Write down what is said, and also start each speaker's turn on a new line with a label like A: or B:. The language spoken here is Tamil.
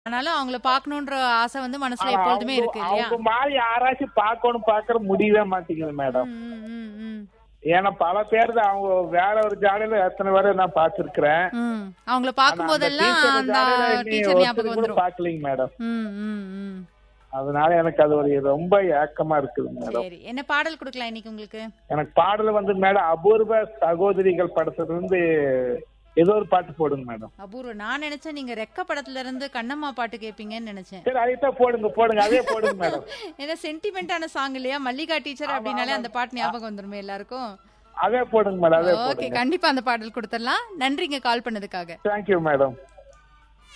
A: ஆனாலும் அவங்கள பார்க்கணுன்ற ஆசை வந்து மனசுல
B: ஆனா
A: எப்பொழுதுமே
B: அவங்க-
A: இருக்கு இல்லையா
B: அவங்க மாதிரி யாராச்சும் பார்க்கணும் பார்க்கற முடியவே மாட்டேங்குது மேடம்
A: ம், ம், ம், ம்.
B: ஏன்னா பல பேர் தான் அவங்க வேற ஒரு ஜாடையில எத்தனை பேரை நான் பார்த்திருக்கிறேன்
A: ம். அவங்கள பார்க்கும் போதெல்லாம் அந்த டீச்சர் ஞாபகம் வந்துரும்
B: பாக்கலீங்க மேடம்
A: ம், ம், ம்.
B: அதனால எனக்கு அது ஒரு ரொம்ப ஏக்கமா இருக்குது மேடம்
A: சரி என்ன பாடல் கொடுக்கலாம் இன்னைக்கு உங்களுக்கு
B: எனக்கு பாடல் வந்து மேடம் அபூர்வ சகோதரிகள் படத்துல இருந்து ஏதோ ஒரு பாட்டு போடுங்க மேடம்
A: அபூர்வம் நான் நினைச்சேன் நீங்க ரெக்க படத்துல இருந்து கண்ணம்மா பாட்டு கேப்பீங்கன்னு நினைச்சேன்
B: சரி அதைத்தான் போடுங்க போடுங்க அதே போடுங்க மேடம்
A: ஏன்னா சென்டிமெண்டான சாங் இல்லையா மல்லிகா டீச்சர் அப்படின்னாலே அந்த பாட்டு ஞாபகம் வந்துருமே எல்லாருக்கும்
B: அதே போடுங்க மேடம் அதே
A: ஓகே
B: போடுங்க
A: கண்டிப்பா அந்த பாடல் கொடுத்துடலாம் நன்றிங்க கால் பண்ணதுக்காக
B: தேங்க்யூ மேடம்